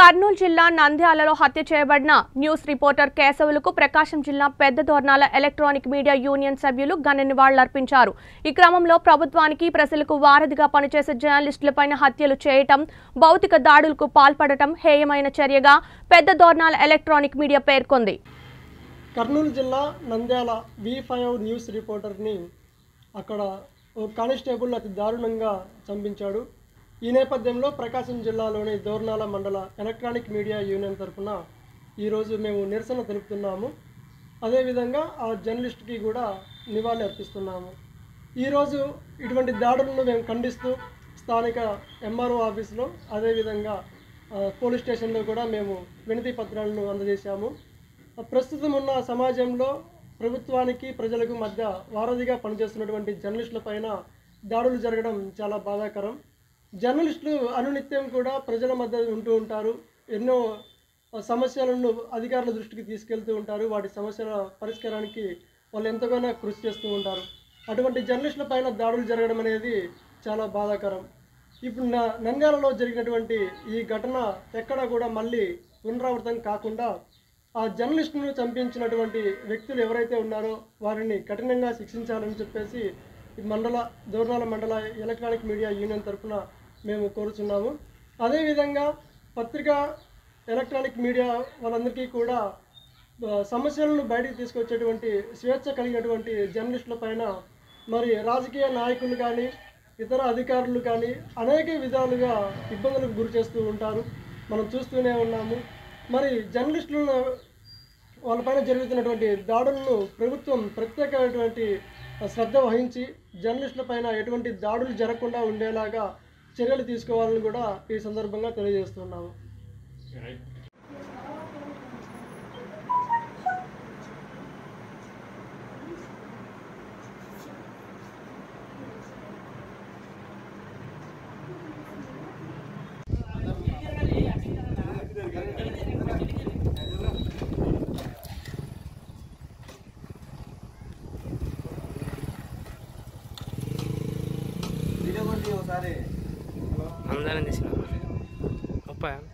కర్నూలు జిల్లా నంద్యాలలో హత్య చేయబడిన న్యూస్ రిపోర్టర్ కేశవులకు ప్రకాశం జిల్లా పెద్ద దోర్నాల ఎలక్ట్రానిక్ మీడియా యూనియన్ సభ్యులు ఘన నివాళులర్పించారు ఈ క్రమంలో ప్రభుత్వానికి ప్రజలకు వారధిగా పనిచేసే జర్నలిస్టులపైన హత్యలు చేయటం భౌతిక దాడులకు పాల్పడటం హేయమైన చర్యగా పెద్ద దోర్నాల ఎలక్ట్రానిక్ మీడియా పేర్కొంది కర్నూలు జిల్లా నంద్యాల వి ఫైవ్ న్యూస్ రిపోర్టర్ని అక్కడ ఓ కానిస్టేబుల్ అతి దారుణంగా చంపించాడు ఈ నేపథ్యంలో ప్రకాశం జిల్లాలోని దోర్నాల మండల ఎలక్ట్రానిక్ మీడియా యూనియన్ తరఫున ఈరోజు మేము నిరసన తెలుపుతున్నాము అదేవిధంగా ఆ జర్నలిస్ట్కి కూడా నివాళి అర్పిస్తున్నాము ఈరోజు ఇటువంటి దాడులను మేము ఖండిస్తూ స్థానిక ఎంఆర్ఓ ఆఫీసులో అదేవిధంగా ఆ, పోలీస్ స్టేషన్లో కూడా మేము వినతి పత్రాలను అందజేశాము ప్రస్తుతం ఉన్న సమాజంలో ప్రభుత్వానికి ప్రజలకు మధ్య వారధిగా పనిచేస్తున్నటువంటి జర్నలిస్టుల పైన దాడులు జరగడం చాలా బాధాకరం జర్నలిస్టులు అనునిత్యం కూడా ప్రజల మధ్య ఉంటూ ఉంటారు ఎన్నో సమస్యలను అధికారుల దృష్టికి తీసుకెళ్తూ ఉంటారు వాటి సమస్యల పరిష్కారానికి వాళ్ళు ఎంతగానో కృషి చేస్తూ ఉంటారు అటువంటి జర్నలిస్టుల పైన దాడులు జరగడం అనేది చాలా బాధాకరం ఇప్పుడు నా నంద్యాలలో జరిగినటువంటి ఈ ఘటన ఎక్కడా కూడా మళ్ళీ పునరావృతం కాకుండా ఆ జర్నలిస్టును చంపించినటువంటి వ్యక్తులు ఎవరైతే ఉన్నారో వారిని కఠినంగా శిక్షించాలని చెప్పేసి ఈ మండల దోర్నాల మండల ఎలక్ట్రానిక్ మీడియా యూనియన్ తరఫున మేము కోరుచున్నాము అదేవిధంగా పత్రికా ఎలక్ట్రానిక్ మీడియా వాళ్ళందరికీ కూడా ఆ, సమస్యలను బయటికి తీసుకొచ్చేటువంటి స్వేచ్ఛ కలిగినటువంటి జర్నలిస్టుల పైన మరి రాజకీయ నాయకులు కానీ ఇతర అధికారులు కానీ అనేక విధాలుగా ఇబ్బందులకు గురి చేస్తూ ఉంటారు మనం చూస్తూనే ఉన్నాము మరి జర్నలిస్టులను వాళ్ళపైన జరుగుతున్నటువంటి దాడులను ప్రభుత్వం ప్రత్యేకమైనటువంటి శ్రద్ధ వహించి జర్నలిస్టుల పైన ఎటువంటి దాడులు జరగకుండా ఉండేలాగా చర్యలు తీసుకోవాలని కూడా ఈ సందర్భంగా తెలియజేస్తున్నాము అందరం తీసిన ముప్పై